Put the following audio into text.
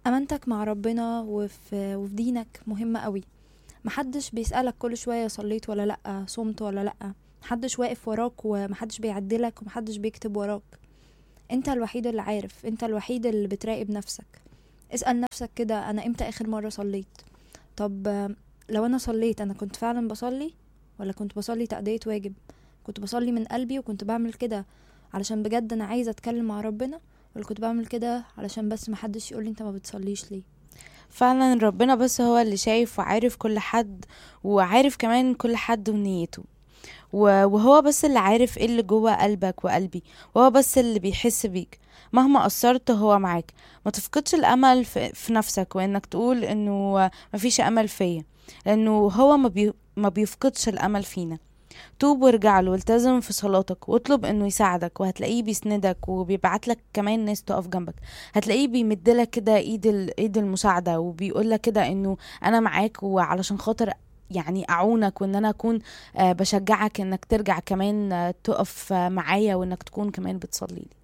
امانتك مع ربنا وفي, وفي دينك مهمة قوي محدش بيسألك كل شوية صليت ولا لأ صمت ولا لأ محدش واقف وراك ومحدش بيعدلك ومحدش بيكتب وراك انت الوحيد اللي عارف انت الوحيد اللي بتراقب نفسك اسأل نفسك كده انا امتى اخر مرة صليت طب آه، لو انا صليت انا كنت فعلا بصلي ولا كنت بصلي تأدية واجب كنت بصلي من قلبي وكنت بعمل كده علشان بجد انا عايزة اتكلم مع ربنا ولا كنت بعمل كده علشان بس محدش يقولي انت ما بتصليش ليه فعلا ربنا بس هو اللي شايف وعارف كل حد وعارف كمان كل حد ونيته و- وهو بس اللي عارف ايه اللي جوه قلبك وقلبي وهو بس اللي بيحس بيك مهما قصرت هو معاك ما تفقدش الامل في, في نفسك وانك تقول انه مفيش امل فيا لانه هو ما, بي ما بيفقدش الامل فينا توب وارجع له والتزم في صلاتك واطلب انه يساعدك وهتلاقيه بيسندك وبيبعت لك كمان ناس تقف جنبك هتلاقيه بيمدلك كده ايد ال- ايد المساعده وبيقول لك كده انه انا معاك وعلشان خاطر يعني اعونك وان انا اكون آه، بشجعك انك ترجع كمان آه، تقف آه، معايا وانك تكون كمان بتصلي لي